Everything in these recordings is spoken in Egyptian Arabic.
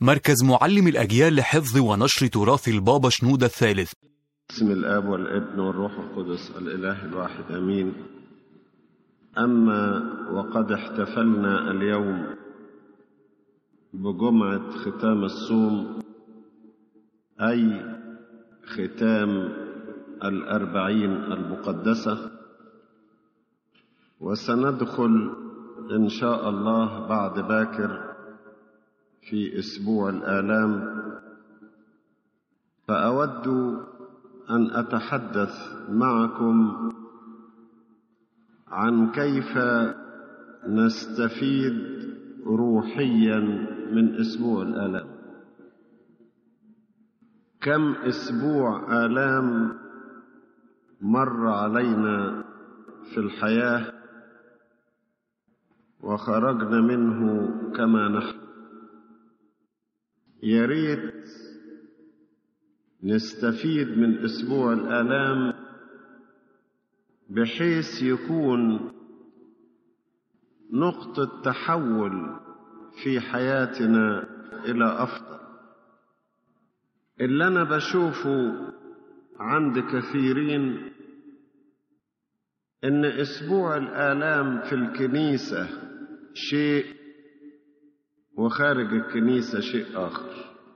مركز معلم الأجيال لحفظ ونشر تراث البابا شنودة الثالث بسم الآب والابن والروح القدس الإله الواحد أمين أما وقد احتفلنا اليوم بجمعة ختام الصوم أي ختام الأربعين المقدسة وسندخل إن شاء الله بعد باكر في أسبوع الآلام فأود أن أتحدث معكم عن كيف نستفيد روحيا من أسبوع الآلام كم أسبوع آلام مر علينا في الحياة وخرجنا منه كما نحن يا ريت نستفيد من اسبوع الالام بحيث يكون نقطه تحول في حياتنا الى افضل اللي انا بشوفه عند كثيرين ان اسبوع الالام في الكنيسه شيء وخارج الكنيسه شيء اخر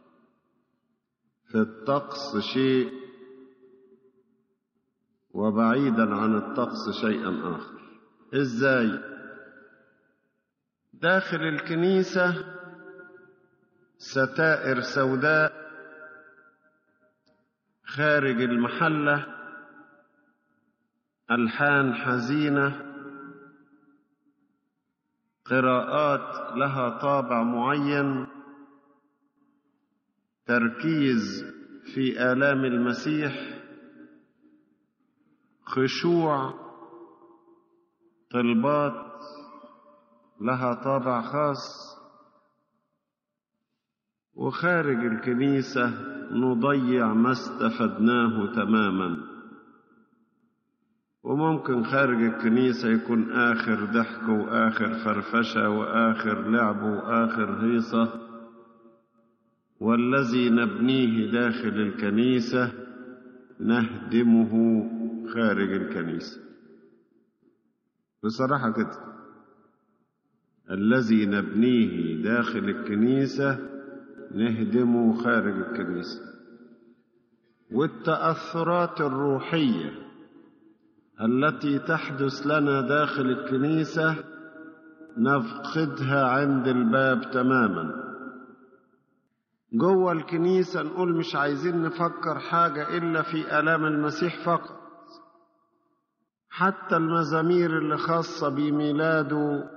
في الطقس شيء وبعيدا عن الطقس شيئا اخر ازاي داخل الكنيسه ستائر سوداء خارج المحله الحان حزينه قراءات لها طابع معين تركيز في آلام المسيح خشوع طلبات لها طابع خاص وخارج الكنيسة نضيع ما استفدناه تماما وممكن خارج الكنيسة يكون آخر ضحك وآخر فرفشة وآخر لعب وآخر هيصة والذي نبنيه داخل الكنيسة نهدمه خارج الكنيسة بصراحة كده الذي نبنيه داخل الكنيسة نهدمه خارج الكنيسة والتأثرات الروحية التي تحدث لنا داخل الكنيسة نفقدها عند الباب تماماً جوه الكنيسة نقول مش عايزين نفكر حاجة إلا في آلام المسيح فقط حتى المزامير اللي خاصة بميلاده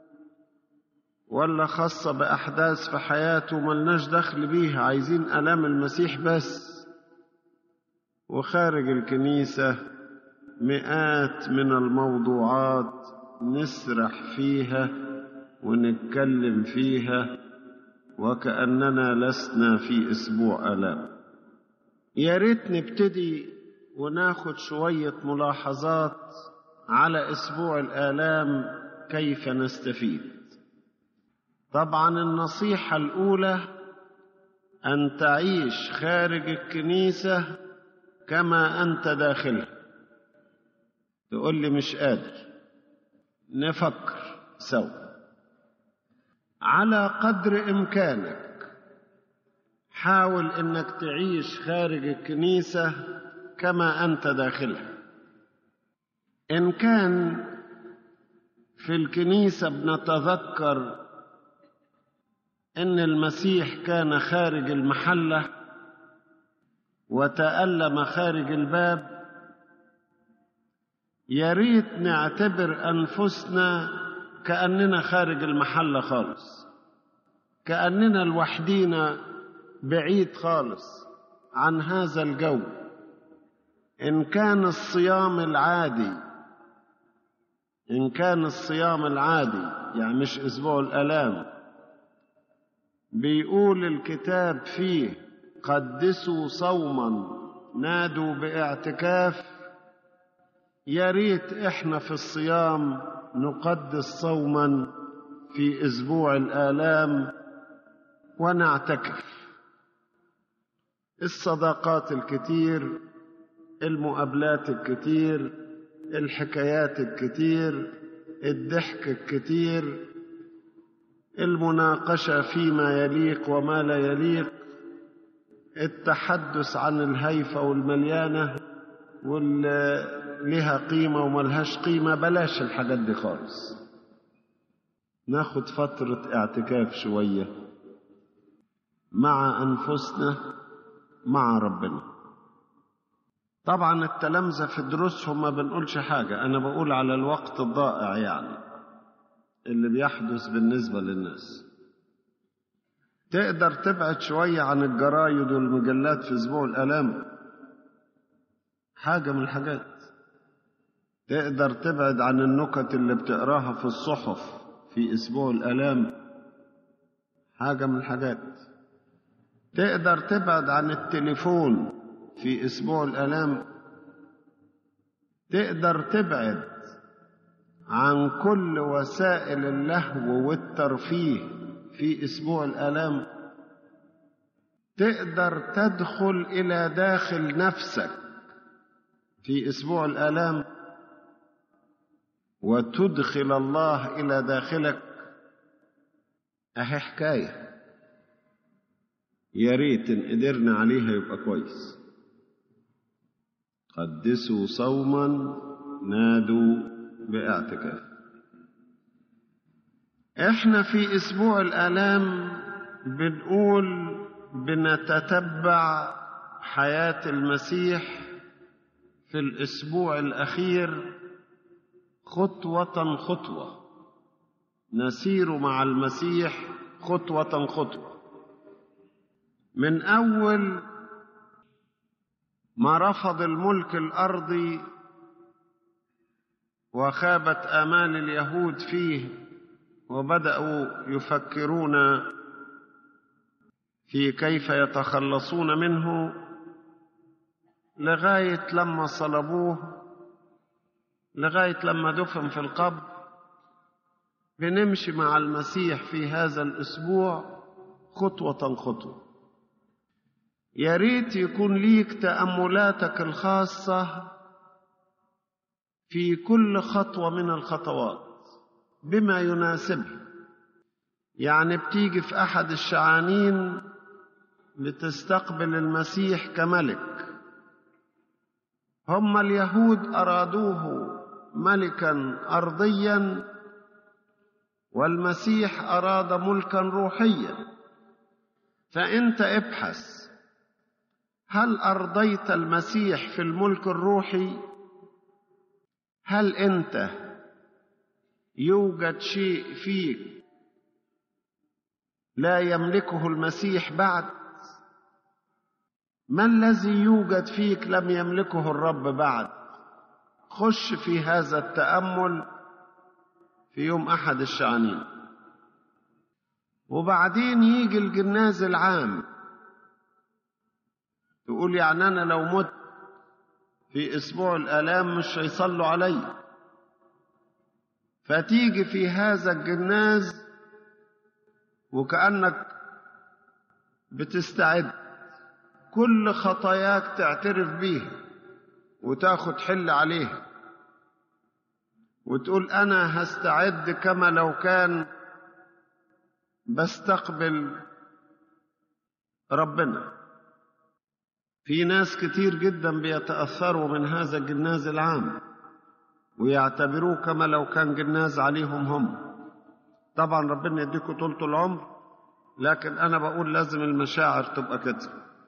ولا خاصة بأحداث في حياته ملناش دخل بيها عايزين آلام المسيح بس وخارج الكنيسة مئات من الموضوعات نسرح فيها ونتكلم فيها وكأننا لسنا في أسبوع آلام يا ريت نبتدي وناخد شوية ملاحظات على أسبوع الآلام كيف نستفيد طبعا النصيحة الأولى أن تعيش خارج الكنيسة كما أنت داخلها تقول لي مش قادر نفكر سوا على قدر امكانك حاول انك تعيش خارج الكنيسه كما انت داخلها ان كان في الكنيسه بنتذكر ان المسيح كان خارج المحله وتالم خارج الباب يا ريت نعتبر انفسنا كأننا خارج المحلة خالص كأننا لوحدينا بعيد خالص عن هذا الجو إن كان الصيام العادي إن كان الصيام العادي يعني مش أسبوع الآلام بيقول الكتاب فيه قدسوا صوما نادوا باعتكاف يا ريت احنا في الصيام نقدس صوما في اسبوع الالام ونعتكف الصداقات الكتير المقابلات الكتير الحكايات الكتير الضحك الكتير المناقشه فيما يليق وما لا يليق التحدث عن الهيفه والمليانه واللي لها قيمه وملهاش قيمه بلاش الحاجات دي خالص ناخد فتره اعتكاف شويه مع انفسنا مع ربنا طبعا التلامذة في دروسهم ما بنقولش حاجة أنا بقول على الوقت الضائع يعني اللي بيحدث بالنسبة للناس تقدر تبعد شوية عن الجرايد والمجلات في أسبوع الآلام حاجة من الحاجات تقدر تبعد عن النكت اللي بتقراها في الصحف في أسبوع الآلام حاجة من الحاجات تقدر تبعد عن التليفون في اسبوع الالام تقدر تبعد عن كل وسائل اللهو والترفيه في اسبوع الالام تقدر تدخل الى داخل نفسك في اسبوع الالام وتدخل الله الى داخلك اهي حكايه يا ريت ان قدرنا عليها يبقى كويس قدسوا صوما نادوا باعتكاف احنا في اسبوع الالام بنقول بنتتبع حياه المسيح في الاسبوع الاخير خطوه خطوه نسير مع المسيح خطوه خطوه من اول ما رفض الملك الارضي وخابت امال اليهود فيه وبداوا يفكرون في كيف يتخلصون منه لغايه لما صلبوه لغايه لما دفن في القبر بنمشي مع المسيح في هذا الاسبوع خطوه خطوه يا ريت يكون ليك تأملاتك الخاصة في كل خطوة من الخطوات بما يناسبها يعني بتيجي في أحد الشعانين لتستقبل المسيح كملك هم اليهود أرادوه ملكا أرضيا والمسيح أراد ملكا روحيا فأنت ابحث هل ارضيت المسيح في الملك الروحي هل انت يوجد شيء فيك لا يملكه المسيح بعد ما الذي يوجد فيك لم يملكه الرب بعد خش في هذا التامل في يوم احد الشعانين وبعدين يجي الجناز العام تقول يعني أنا لو مت في أسبوع الآلام مش هيصلوا علي فتيجي في هذا الجناز وكأنك بتستعد كل خطاياك تعترف بيها وتاخد حل عليها وتقول أنا هستعد كما لو كان بستقبل ربنا في ناس كتير جدا بيتأثروا من هذا الجناز العام ويعتبروه كما لو كان جناز عليهم هم طبعا ربنا يديكوا طولة العمر لكن أنا بقول لازم المشاعر تبقى كده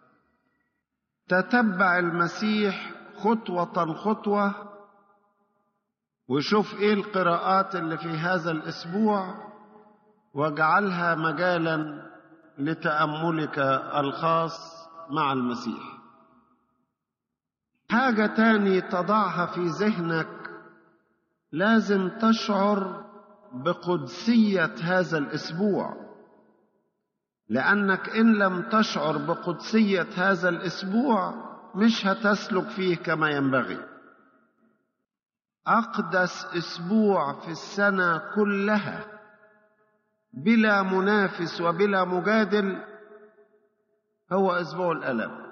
تتبع المسيح خطوة خطوة وشوف ايه القراءات اللي في هذا الاسبوع واجعلها مجالا لتأملك الخاص مع المسيح حاجة تاني تضعها في ذهنك لازم تشعر بقدسية هذا الأسبوع لأنك إن لم تشعر بقدسية هذا الأسبوع مش هتسلك فيه كما ينبغي أقدس أسبوع في السنة كلها بلا منافس وبلا مجادل هو اسبوع الالم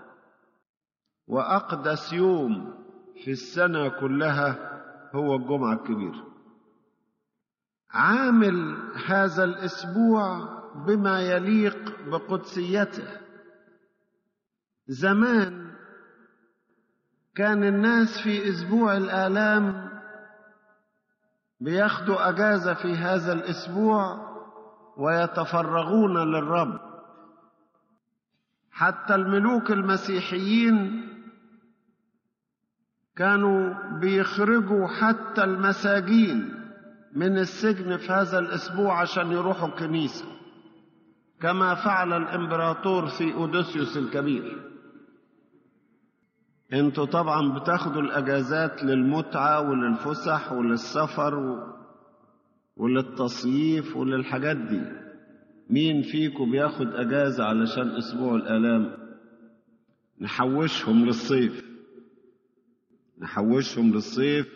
واقدس يوم في السنه كلها هو الجمعه الكبيره عامل هذا الاسبوع بما يليق بقدسيته زمان كان الناس في اسبوع الالام بياخدوا اجازه في هذا الاسبوع ويتفرغون للرب حتى الملوك المسيحيين كانوا بيخرجوا حتى المساجين من السجن في هذا الاسبوع عشان يروحوا الكنيسه كما فعل الامبراطور في اوديسيوس الكبير انتوا طبعا بتاخدوا الاجازات للمتعه وللفسح وللسفر و... وللتصييف وللحاجات دي مين فيكم بياخد اجازه علشان اسبوع الالام نحوشهم للصيف نحوشهم للصيف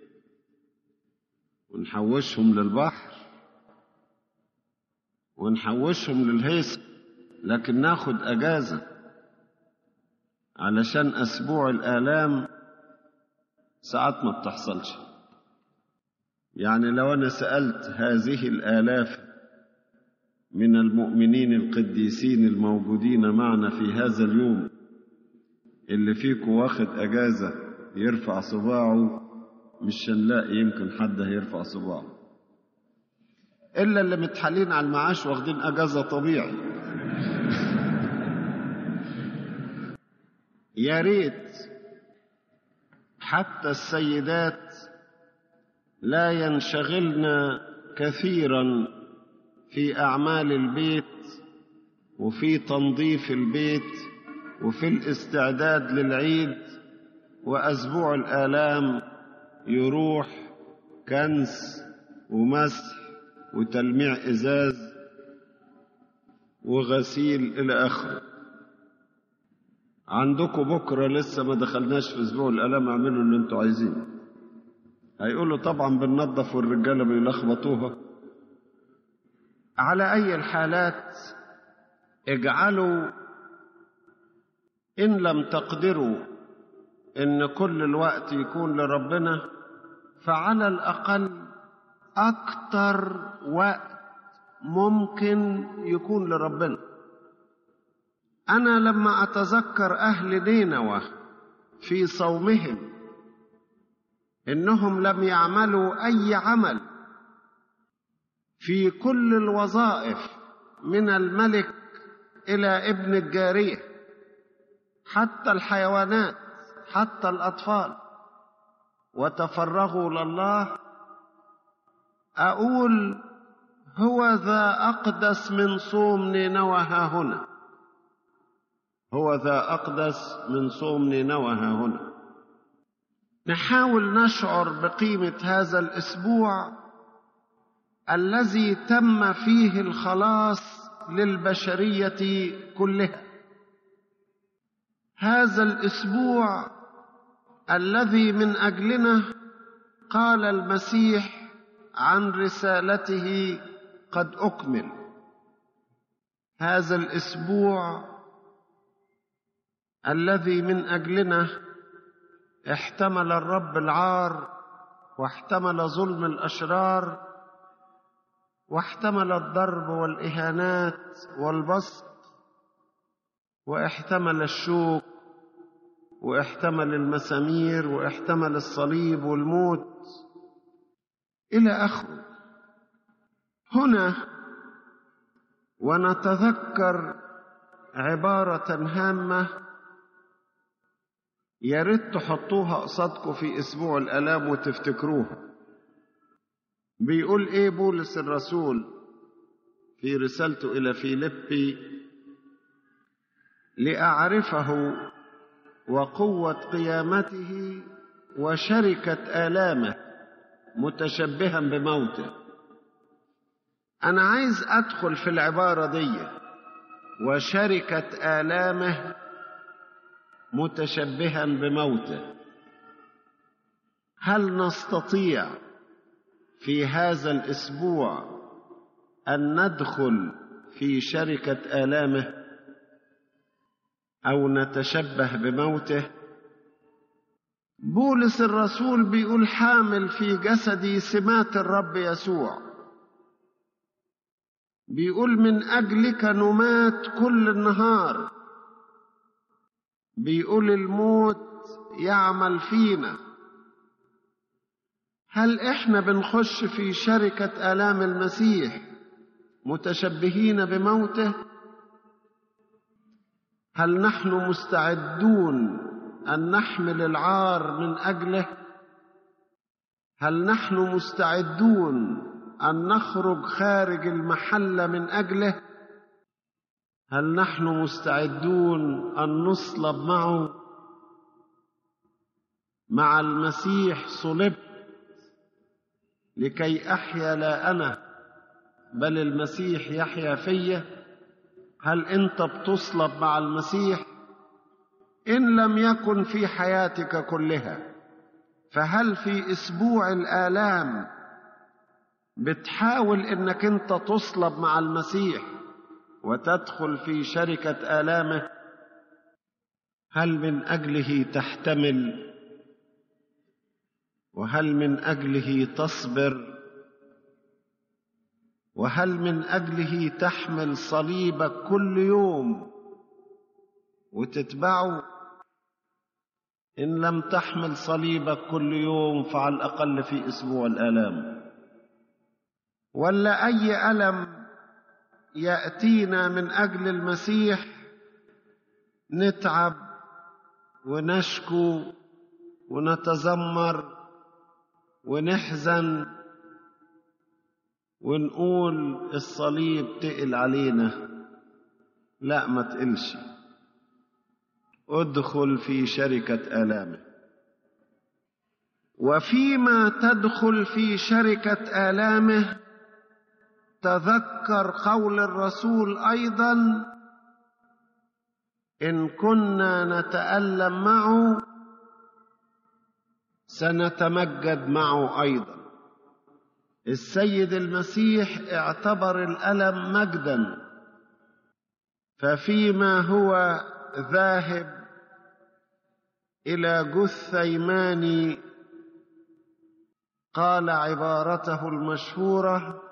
ونحوشهم للبحر ونحوشهم للهيص لكن ناخد اجازه علشان اسبوع الالام ساعات ما بتحصلش يعني لو انا سالت هذه الالاف من المؤمنين القديسين الموجودين معنا في هذا اليوم اللي فيكم واخد اجازه يرفع صباعه مش هنلاقي يمكن حد هيرفع صباعه الا اللي متحالين على المعاش واخدين اجازه طبيعي يا ريت حتى السيدات لا ينشغلن كثيرا في اعمال البيت وفي تنظيف البيت وفي الاستعداد للعيد واسبوع الالام يروح كنس ومسح وتلميع ازاز وغسيل الى اخره عندكم بكره لسه ما دخلناش في اسبوع الالام اعملوا اللي انتوا عايزينه هيقولوا طبعا بننظف والرجاله بيلخبطوها على اي الحالات اجعلوا ان لم تقدروا ان كل الوقت يكون لربنا فعلى الاقل اكتر وقت ممكن يكون لربنا انا لما اتذكر اهل نينوى في صومهم انهم لم يعملوا اي عمل في كل الوظائف من الملك الى ابن الجاريه حتى الحيوانات حتى الاطفال وتفرغوا لله اقول هو ذا اقدس من صوم نينوى ها هنا هو ذا اقدس من صوم نينوى ها هنا نحاول نشعر بقيمه هذا الاسبوع الذي تم فيه الخلاص للبشريه كلها هذا الاسبوع الذي من اجلنا قال المسيح عن رسالته قد اكمل هذا الاسبوع الذي من اجلنا احتمل الرب العار واحتمل ظلم الاشرار واحتمل الضرب والاهانات والبسط واحتمل الشوك واحتمل المسامير واحتمل الصليب والموت الى اخره هنا ونتذكر عباره هامه يا ريت تحطوها قصادكم في اسبوع الالام وتفتكروها بيقول ايه بولس الرسول في رسالته الى فيلبي لاعرفه وقوه قيامته وشركه الامه متشبها بموته انا عايز ادخل في العباره دي وشركه الامه متشبها بموته هل نستطيع في هذا الاسبوع ان ندخل في شركه الامه او نتشبه بموته بولس الرسول بيقول حامل في جسدي سمات الرب يسوع بيقول من اجلك نمات كل النهار بيقول الموت يعمل فينا هل احنا بنخش في شركه الام المسيح متشبهين بموته هل نحن مستعدون ان نحمل العار من اجله هل نحن مستعدون ان نخرج خارج المحله من اجله هل نحن مستعدون ان نصلب معه مع المسيح صلبت لكي احيا لا انا بل المسيح يحيا فيا هل انت بتصلب مع المسيح ان لم يكن في حياتك كلها فهل في اسبوع الالام بتحاول انك انت تصلب مع المسيح وتدخل في شركه الامه هل من اجله تحتمل وهل من اجله تصبر وهل من اجله تحمل صليبك كل يوم وتتبعه ان لم تحمل صليبك كل يوم فعلى الاقل في اسبوع الالام ولا اي الم ياتينا من اجل المسيح نتعب ونشكو ونتذمر ونحزن ونقول الصليب تقل علينا لا ما تقلش ادخل في شركة آلامه وفيما تدخل في شركة آلامه تذكر قول الرسول أيضا إن كنا نتألم معه سنتمجد معه أيضا السيد المسيح اعتبر الألم مجدا ففيما هو ذاهب إلى جثيمان قال عبارته المشهورة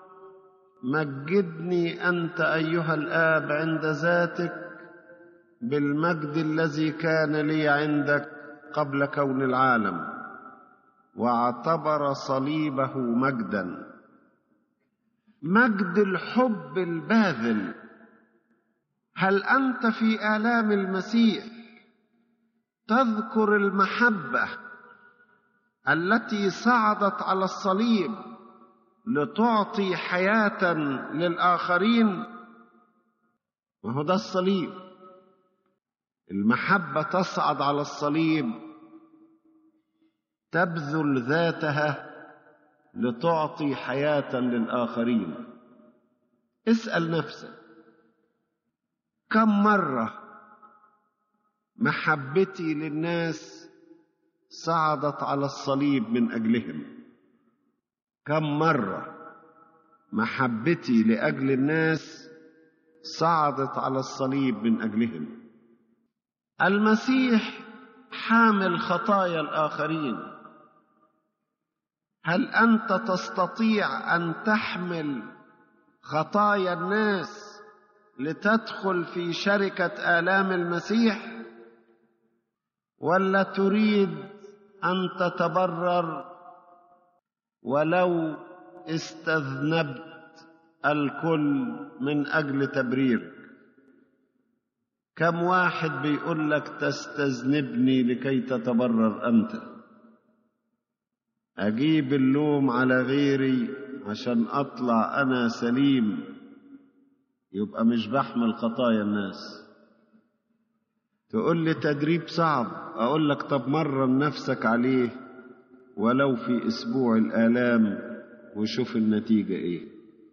مجدني أنت أيها الآب عند ذاتك بالمجد الذي كان لي عندك قبل كون العالم واعتبر صليبه مجدا مجد الحب الباذل هل انت في الام المسيح تذكر المحبه التي صعدت على الصليب لتعطي حياه للاخرين وهو ده الصليب المحبه تصعد على الصليب تبذل ذاتها لتعطي حياه للاخرين اسال نفسك كم مره محبتي للناس صعدت على الصليب من اجلهم كم مره محبتي لاجل الناس صعدت على الصليب من اجلهم المسيح حامل خطايا الاخرين هل انت تستطيع ان تحمل خطايا الناس لتدخل في شركه الام المسيح ولا تريد ان تتبرر ولو استذنبت الكل من اجل تبريرك كم واحد بيقول لك تستذنبني لكي تتبرر انت اجيب اللوم على غيري عشان اطلع انا سليم يبقى مش بحمل خطايا الناس تقول لي تدريب صعب اقول لك طب مرن نفسك عليه ولو في اسبوع الالام وشوف النتيجه ايه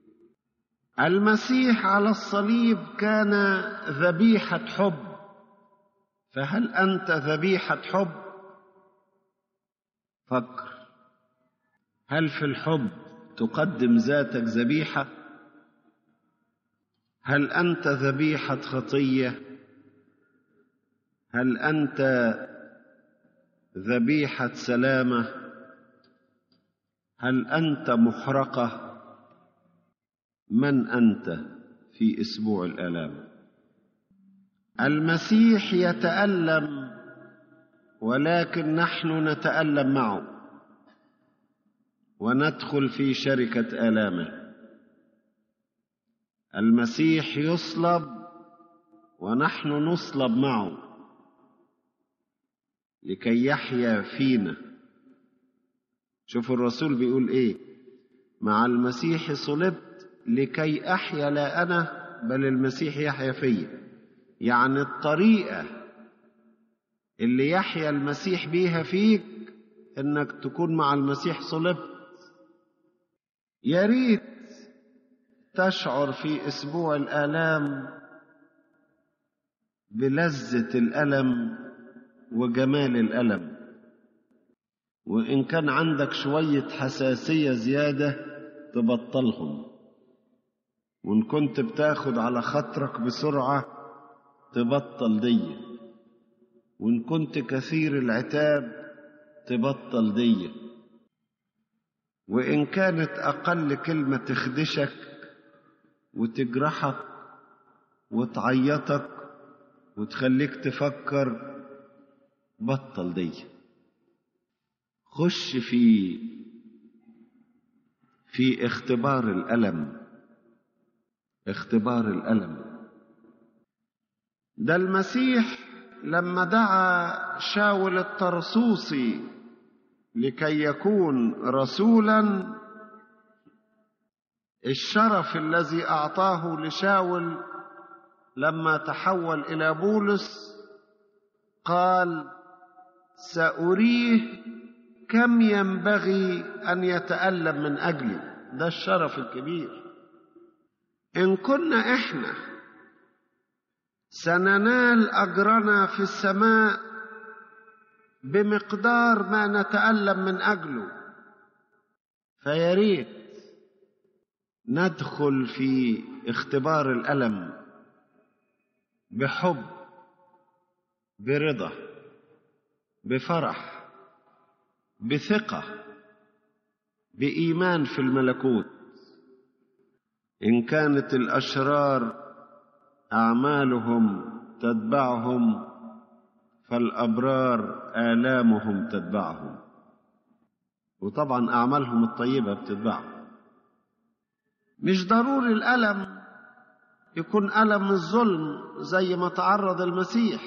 المسيح على الصليب كان ذبيحه حب فهل انت ذبيحه حب فكر هل في الحب تقدم ذاتك ذبيحه هل أنت ذبيحة خطية هل أنت ذبيحة سلامة هل أنت محرقة من أنت في أسبوع الآلام المسيح يتألم ولكن نحن نتألم معه وندخل في شركة آلامه المسيح يصلب ونحن نصلب معه لكي يحيا فينا شوفوا الرسول بيقول ايه مع المسيح صلبت لكي احيا لا انا بل المسيح يحيا فيا يعني الطريقه اللي يحيا المسيح بيها فيك انك تكون مع المسيح صلبت يا ريت تشعر في اسبوع الالام بلذه الالم وجمال الالم وان كان عندك شويه حساسيه زياده تبطلهم وان كنت بتاخد على خاطرك بسرعه تبطل دي وان كنت كثير العتاب تبطل دي وان كانت اقل كلمه تخدشك وتجرحك وتعيطك وتخليك تفكر بطل دي خش في في اختبار الالم اختبار الالم ده المسيح لما دعا شاول الطرسوسي لكي يكون رسولا الشرف الذي اعطاه لشاول لما تحول الى بولس قال ساريه كم ينبغي ان يتالم من اجلي ده الشرف الكبير ان كنا احنا سننال اجرنا في السماء بمقدار ما نتالم من اجله فيا ريت ندخل في اختبار الالم بحب برضا بفرح بثقه بايمان في الملكوت ان كانت الاشرار اعمالهم تتبعهم فالابرار الامهم تتبعهم وطبعا اعمالهم الطيبه بتتبعهم مش ضروري الالم يكون الم الظلم زي ما تعرض المسيح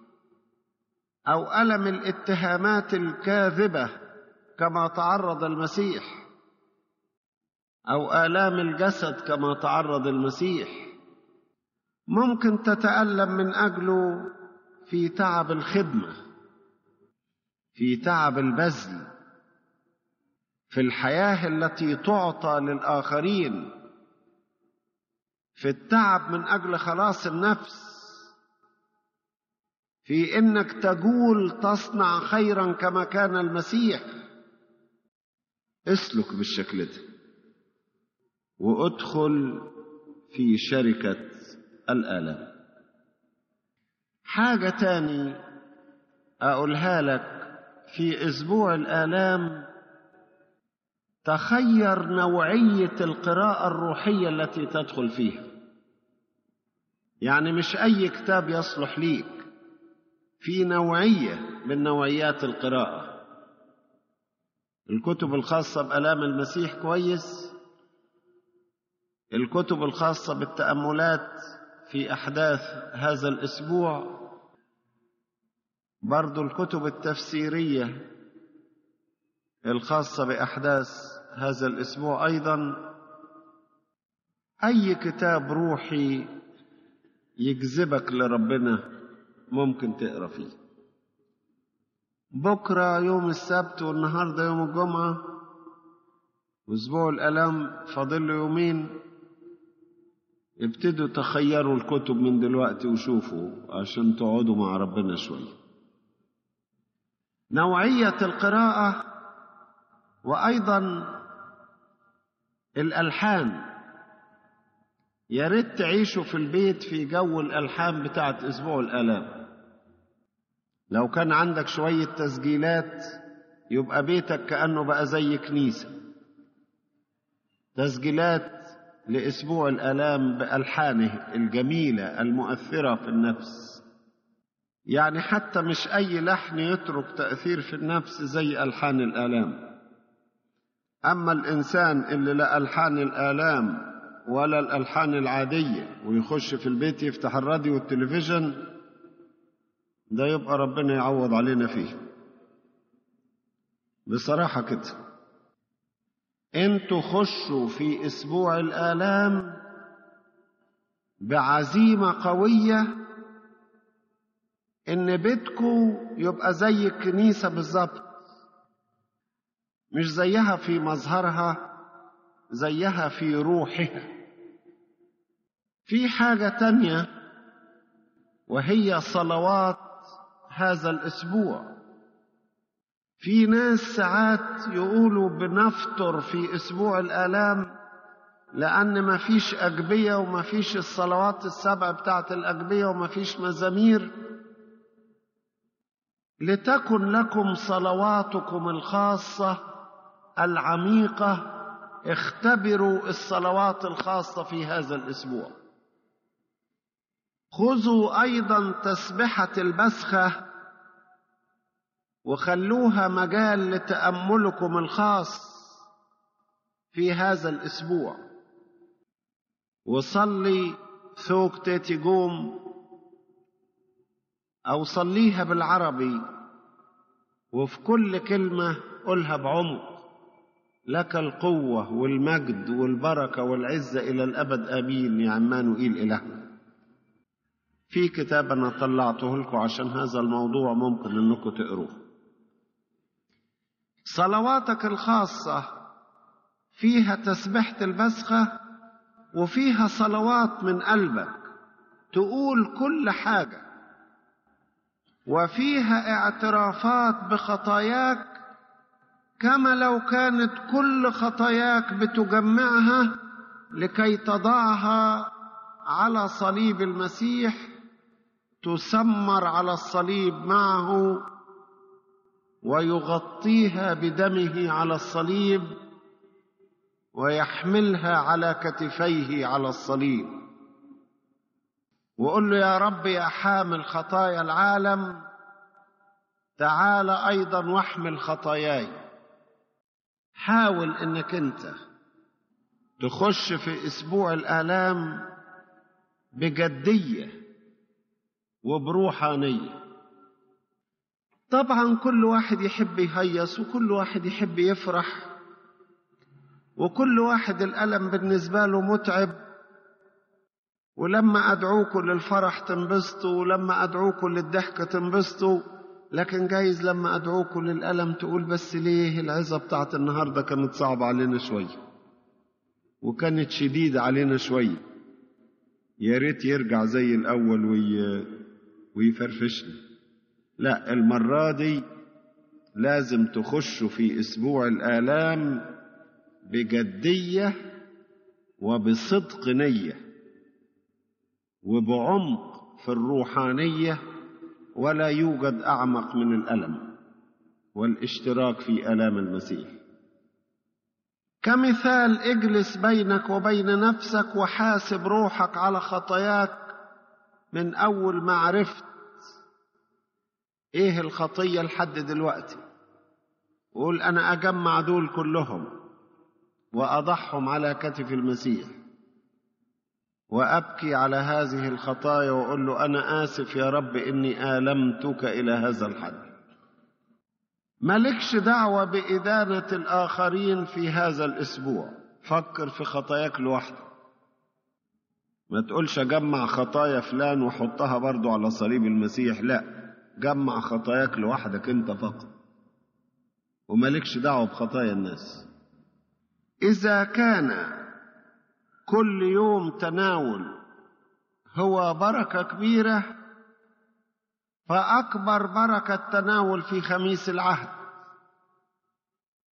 او الم الاتهامات الكاذبه كما تعرض المسيح او الام الجسد كما تعرض المسيح ممكن تتالم من اجله في تعب الخدمه في تعب البذل في الحياه التي تعطى للاخرين في التعب من اجل خلاص النفس في انك تجول تصنع خيرا كما كان المسيح اسلك بالشكل ده وادخل في شركه الالم حاجه تاني اقولها لك في اسبوع الالام تخير نوعيه القراءه الروحيه التي تدخل فيها يعني مش اي كتاب يصلح ليك في نوعيه من نوعيات القراءه الكتب الخاصه بالام المسيح كويس الكتب الخاصه بالتاملات في احداث هذا الاسبوع برضو الكتب التفسيريه الخاصه باحداث هذا الاسبوع ايضا اي كتاب روحي يجذبك لربنا ممكن تقرا فيه بكره يوم السبت والنهارده يوم الجمعه واسبوع الالام فاضل له يومين ابتدوا تخيروا الكتب من دلوقتي وشوفوا عشان تقعدوا مع ربنا شويه نوعيه القراءه وايضا الالحان يا ريت تعيشوا في البيت في جو الألحان بتاعت أسبوع الآلام لو كان عندك شوية تسجيلات يبقى بيتك كأنه بقى زي كنيسة تسجيلات لأسبوع الآلام بألحانه الجميلة المؤثرة في النفس يعني حتى مش أي لحن يترك تأثير في النفس زي ألحان الآلام أما الإنسان اللي لا ألحان الآلام ولا الألحان العادية ويخش في البيت يفتح الراديو والتلفزيون ده يبقى ربنا يعوض علينا فيه بصراحة كده انتوا خشوا في اسبوع الالام بعزيمه قويه ان بيتكم يبقى زي الكنيسه بالظبط مش زيها في مظهرها زيها في روحها في حاجه تانيه وهي صلوات هذا الاسبوع في ناس ساعات يقولوا بنفطر في اسبوع الالام لان ما فيش اجبيه وما فيش الصلوات السبع بتاعت الاجبيه وما فيش مزامير لتكن لكم صلواتكم الخاصه العميقه اختبروا الصلوات الخاصه في هذا الاسبوع خذوا ايضا تسبحه البسخه وخلوها مجال لتاملكم الخاص في هذا الاسبوع وصلي ثوك تيتي جوم او صليها بالعربي وفي كل كلمه قولها بعمق لك القوه والمجد والبركه والعزه الى الابد امين يا عمانوئيل الهنا في كتاب انا طلعته لكم عشان هذا الموضوع ممكن انكم تقروه صلواتك الخاصة فيها تسبحة البسخة وفيها صلوات من قلبك تقول كل حاجة وفيها اعترافات بخطاياك كما لو كانت كل خطاياك بتجمعها لكي تضعها على صليب المسيح تسمر على الصليب معه ويغطيها بدمه على الصليب ويحملها على كتفيه على الصليب وقل له يا رب يا حامل خطايا العالم تعال ايضا واحمل خطاياي حاول انك انت تخش في اسبوع الالام بجديه وبروحانيه طبعا كل واحد يحب يهيص وكل واحد يحب يفرح وكل واحد الألم بالنسبة له متعب ولما أدعوكم للفرح تنبسطوا ولما أدعوكم للضحكة تنبسطوا لكن جايز لما أدعوكم للألم تقول بس ليه العظة بتاعت النهاردة كانت صعبة علينا شوية وكانت شديدة علينا شوية يا ريت يرجع زي الأول وي... ويفرفشنا لا المرة دي لازم تخشوا في أسبوع الآلام بجدية وبصدق نية وبعمق في الروحانية ولا يوجد أعمق من الألم والاشتراك في آلام المسيح كمثال اجلس بينك وبين نفسك وحاسب روحك على خطاياك من أول ما عرفت ايه الخطية لحد دلوقتي قول انا اجمع دول كلهم واضعهم على كتف المسيح وابكي على هذه الخطايا واقول له انا اسف يا رب اني المتك الى هذا الحد مالكش دعوة بإدانة الآخرين في هذا الأسبوع فكر في خطاياك لوحدك ما تقولش أجمع خطايا فلان وحطها برضو على صليب المسيح لا جمع خطاياك لوحدك انت فقط ومالكش دعوه بخطايا الناس اذا كان كل يوم تناول هو بركه كبيره فاكبر بركه تناول في خميس العهد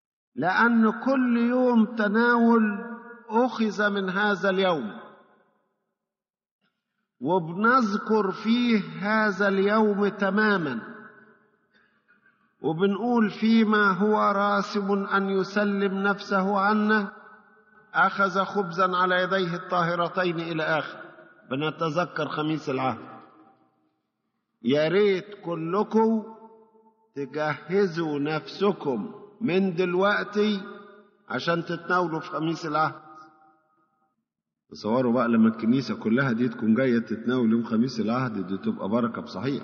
لان كل يوم تناول اخذ من هذا اليوم وبنذكر فيه هذا اليوم تماما وبنقول فيما هو راسم ان يسلم نفسه عنا اخذ خبزا على يديه الطاهرتين الى اخر بنتذكر خميس العهد يا ريت كلكم تجهزوا نفسكم من دلوقتي عشان تتناولوا في خميس العهد تصوروا بقى لما الكنيسة كلها دي تكون جاية تتناول يوم خميس العهد دي تبقى بركة بصحيح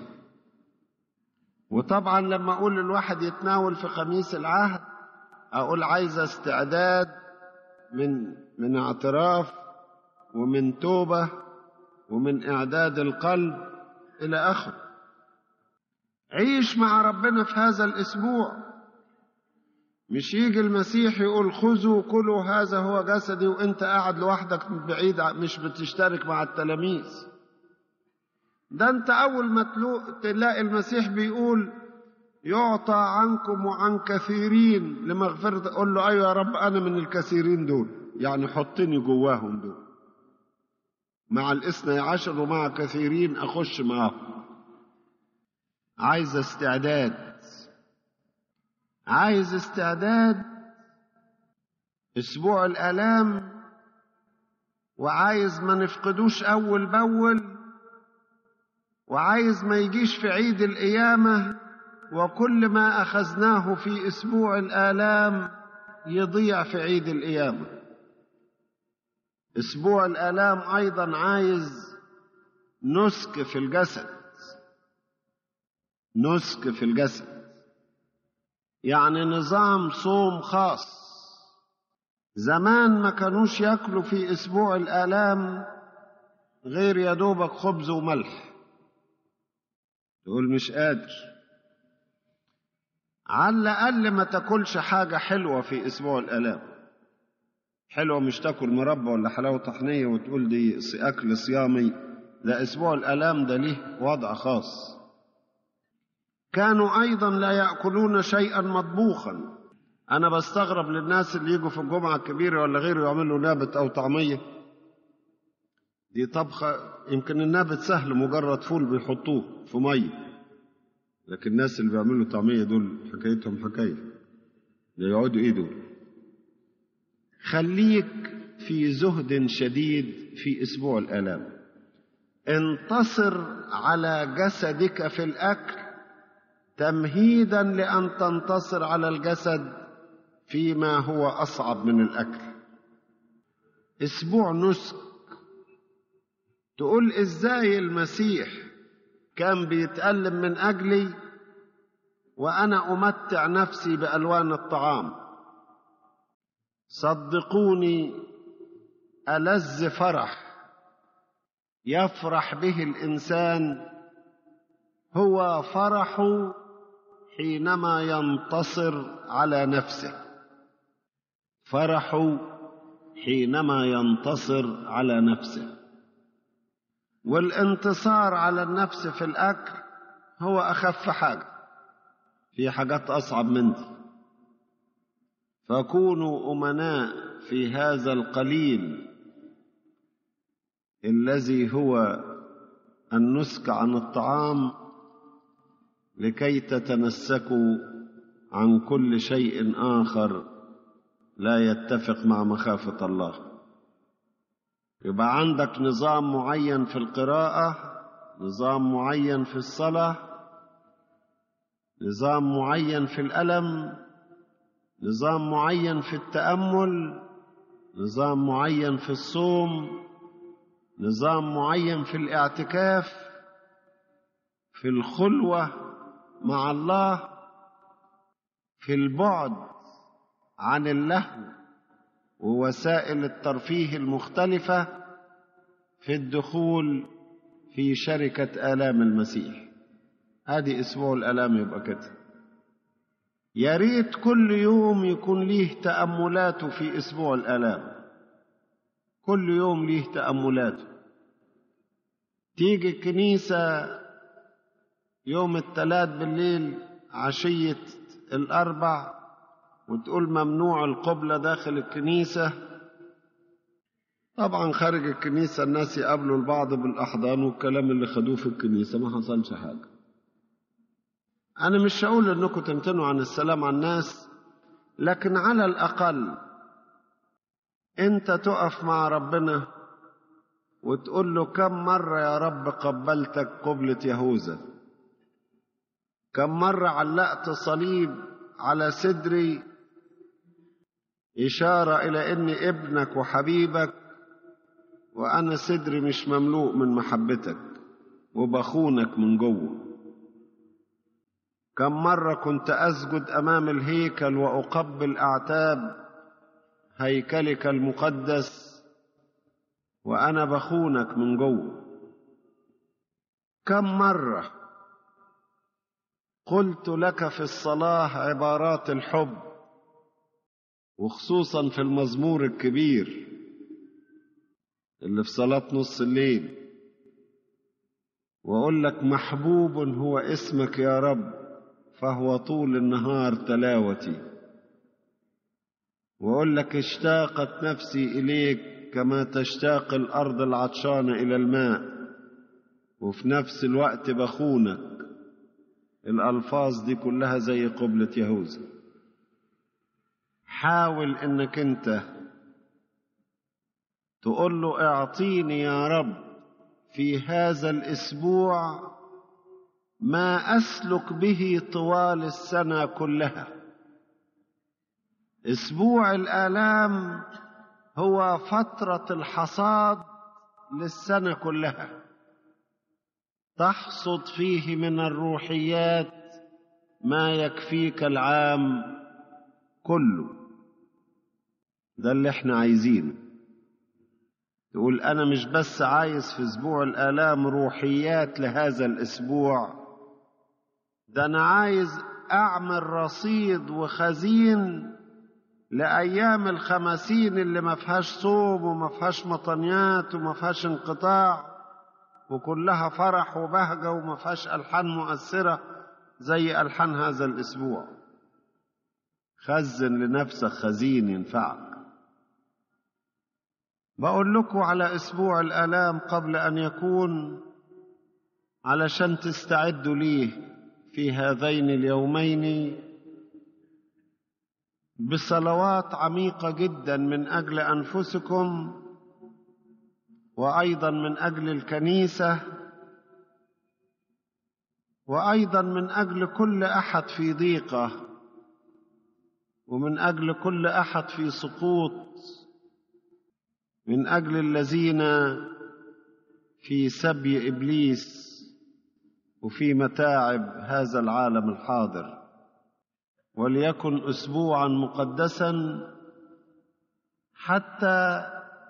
وطبعا لما أقول الواحد يتناول في خميس العهد أقول عايزة استعداد من من اعتراف ومن توبة ومن إعداد القلب إلى آخره عيش مع ربنا في هذا الأسبوع مش يجي المسيح يقول خذوا كلوا هذا هو جسدي وانت قاعد لوحدك بعيد مش بتشترك مع التلاميذ ده انت اول ما تلاقي المسيح بيقول يعطى عنكم وعن كثيرين لمغفرة قول له ايوه يا رب انا من الكثيرين دول يعني حطني جواهم دول مع الاثني عشر ومع كثيرين اخش معاهم عايز استعداد عايز استعداد اسبوع الالام وعايز ما نفقدوش اول باول وعايز ما يجيش في عيد القيامه وكل ما اخذناه في اسبوع الالام يضيع في عيد القيامه اسبوع الالام ايضا عايز نسك في الجسد نسك في الجسد يعني نظام صوم خاص زمان ما كانوش ياكلوا في اسبوع الالام غير يا دوبك خبز وملح تقول مش قادر على الاقل ما تاكلش حاجه حلوه في اسبوع الالام حلوه مش تاكل مربى ولا حلاوه طحنيه وتقول دي اكل صيامي ده اسبوع الالام ده ليه وضع خاص كانوا ايضا لا ياكلون شيئا مطبوخا انا بستغرب للناس اللي يجوا في الجمعه الكبيره ولا غيره يعملوا نابت او طعميه دي طبخه يمكن النابت سهل مجرد فول بيحطوه في ميه لكن الناس اللي بيعملوا طعميه دول حكايتهم حكايه ده يقعدوا ايه دول خليك في زهد شديد في اسبوع الالام انتصر على جسدك في الاكل تمهيدا لان تنتصر على الجسد فيما هو اصعب من الاكل اسبوع نسك تقول ازاي المسيح كان بيتالم من اجلي وانا امتع نفسي بالوان الطعام صدقوني الذ فرح يفرح به الانسان هو فرح حينما ينتصر على نفسه فرح حينما ينتصر على نفسه والانتصار على النفس في الاكل هو اخف حاجه في حاجات اصعب من دي فكونوا امناء في هذا القليل الذي هو النسك عن الطعام لكي تتمسكوا عن كل شيء اخر لا يتفق مع مخافه الله يبقى عندك نظام معين في القراءه نظام معين في الصلاه نظام معين في الالم نظام معين في التامل نظام معين في الصوم نظام معين في الاعتكاف في الخلوه مع الله في البعد عن اللهو ووسائل الترفيه المختلفه في الدخول في شركه الام المسيح هذه اسبوع الالام يبقى كده يا ريت كل يوم يكون ليه تاملاته في اسبوع الالام كل يوم ليه تاملاته تيجي الكنيسه يوم الثلاث بالليل عشيه الاربع وتقول ممنوع القبلة داخل الكنيسة طبعا خارج الكنيسة الناس يقابلوا البعض بالأحضان والكلام اللي خدوه في الكنيسة ما حصلش حاجة أنا مش هقول إنكم تمتنوا عن السلام على الناس لكن على الأقل أنت تقف مع ربنا وتقول له كم مرة يا رب قبلتك قبلة يهوذا كم مرة علقت صليب على صدري إشارة إلى إني ابنك وحبيبك وأنا صدري مش مملوء من محبتك وبخونك من جوه كم مرة كنت أسجد أمام الهيكل وأقبل أعتاب هيكلك المقدس وأنا بخونك من جوه كم مرة قلت لك في الصلاة عبارات الحب وخصوصا في المزمور الكبير اللي في صلاة نص الليل وأقول لك محبوب هو اسمك يا رب فهو طول النهار تلاوتي وأقول لك اشتاقت نفسي إليك كما تشتاق الأرض العطشانة إلى الماء وفي نفس الوقت بخونك الألفاظ دي كلها زي قبلة يهوذا حاول انك انت تقول له اعطيني يا رب في هذا الاسبوع ما اسلك به طوال السنه كلها اسبوع الالام هو فتره الحصاد للسنه كلها تحصد فيه من الروحيات ما يكفيك العام كله ده اللي احنا عايزينه تقول انا مش بس عايز في اسبوع الالام روحيات لهذا الاسبوع ده انا عايز اعمل رصيد وخزين لايام الخمسين اللي ما فيهاش صوم وما فيهاش مطنيات وما فيهاش انقطاع وكلها فرح وبهجه وما فيهاش الحان مؤثره زي الحان هذا الاسبوع خزن لنفسك خزين ينفعك بقول لكم على اسبوع الالام قبل ان يكون علشان تستعدوا ليه في هذين اليومين بصلوات عميقه جدا من اجل انفسكم وايضا من اجل الكنيسه وايضا من اجل كل احد في ضيقه ومن اجل كل احد في سقوط من اجل الذين في سبي ابليس وفي متاعب هذا العالم الحاضر وليكن اسبوعا مقدسا حتى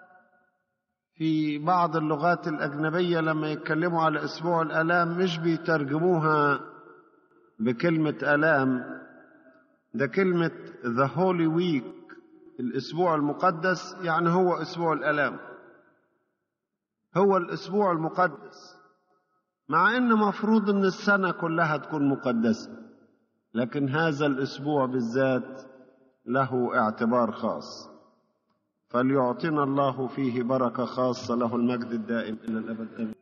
في بعض اللغات الاجنبيه لما يتكلموا على اسبوع الالام مش بيترجموها بكلمه الام ده كلمة The Holy Week الأسبوع المقدس يعني هو أسبوع الآلام هو الأسبوع المقدس مع أن مفروض أن السنة كلها تكون مقدسة لكن هذا الأسبوع بالذات له اعتبار خاص فليعطينا الله فيه بركة خاصة له المجد الدائم إلى الأبد آمين